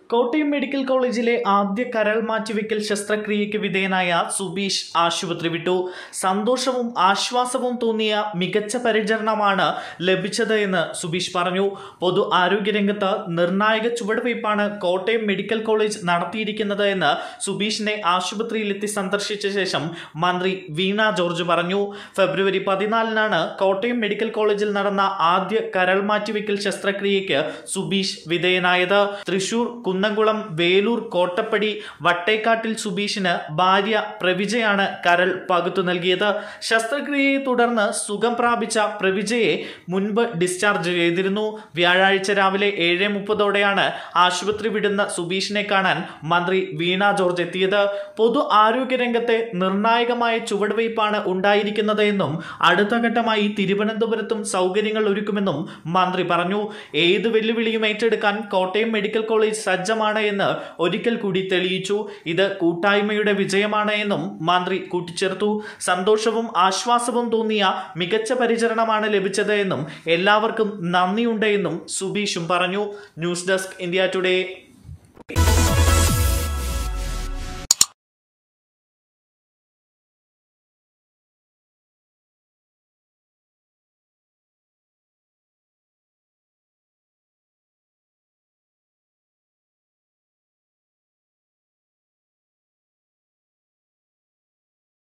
Kottayam medical കോളേജിലെ ആദ്യ കരൾ മാറ്റിവെക്കൽ ശസ്ത്രക്രിയയ്ക്ക് വിധേയനായ സുബീഷ് ആശുപത്രി വിട്ടു സന്തോഷവും ആശ്വാസവും തോന്നിയ മികച്ച പരിചരണമാണ് ലഭിച്ചത് എന്ന് സുബീഷ് പറഞ്ഞു പൊതു ആരോഗ്യരംഗത്ത് നിർണായക ചുവടുവയ്പ്പാണ് കോട്ടയം മെഡിക്കൽ കോളേജ് നടത്തിയിരിക്കുന്നത് എന്ന് സുബീഷിനെ ആശുപത്രിയിലെത്തി സന്ദർശിച്ച ശേഷം മന്ത്രി വീണ ജോർജ് പറഞ്ഞു ഫെബ്രുവരി പതിനാലിനാണ് കോട്ടയം മെഡിക്കൽ കോളേജിൽ നടന്ന ആദ്യ കരൾ മാറ്റിവെക്കൽ ശസ്ത്രക്രിയയ്ക്ക് സുബീഷ് വിധേയനായത് തൃശൂർ കുന്നംകുളം വേലൂർ കോട്ടപ്പടി വട്ടേക്കാട്ടിൽ സുബീഷിന് ഭാര്യ പ്രവിജയാണ് കരൾ പകുത്തു നൽകിയത് ശസ്ത്രക്രിയയെ തുടർന്ന് സുഖം പ്രാപിച്ച പ്രവിജയെ മുൻപ് ഡിസ്ചാർജ് ചെയ്തിരുന്നു വ്യാഴാഴ്ച രാവിലെ ഏഴ് മുപ്പതോടെയാണ് ആശുപത്രി വിടുന്ന സുബീഷിനെ കാണാൻ മന്ത്രി വീണ ജോർജ് എത്തിയത് പൊതു ആരോഗ്യരംഗത്തെ നിർണായകമായ ചുവടുവയ്പ്പാണ് ഉണ്ടായിരിക്കുന്നത് എന്നും അടുത്ത ഘട്ടമായി തിരുവനന്തപുരത്തും സൗകര്യങ്ങൾ ഒരുക്കുമെന്നും മന്ത്രി പറഞ്ഞു ഏത് വെല്ലുവിളിയും ഏറ്റെടുക്കാൻ കോട്ടയം മെഡിക്കൽ കോളേജ് സജ്ജമാണ് എന്ന് ഒരിക്കൽ കൂടി തെളിയിച്ചു ഇത് കൂട്ടായ്മയുടെ വിജയമാണ് എന്നും മന്ത്രി കൂട്ടിച്ചേർത്തു സന്തോഷവും ആശ്വാസവും തോന്നിയ മികച്ച പരിചരണമാണ് ലഭിച്ചത് എന്നും എല്ലാവർക്കും നന്ദിയുണ്ട് എന്നും സുബീഷും പറഞ്ഞു ന്യൂസ് ഡെസ്ക് ഇന്ത്യ ടുഡേ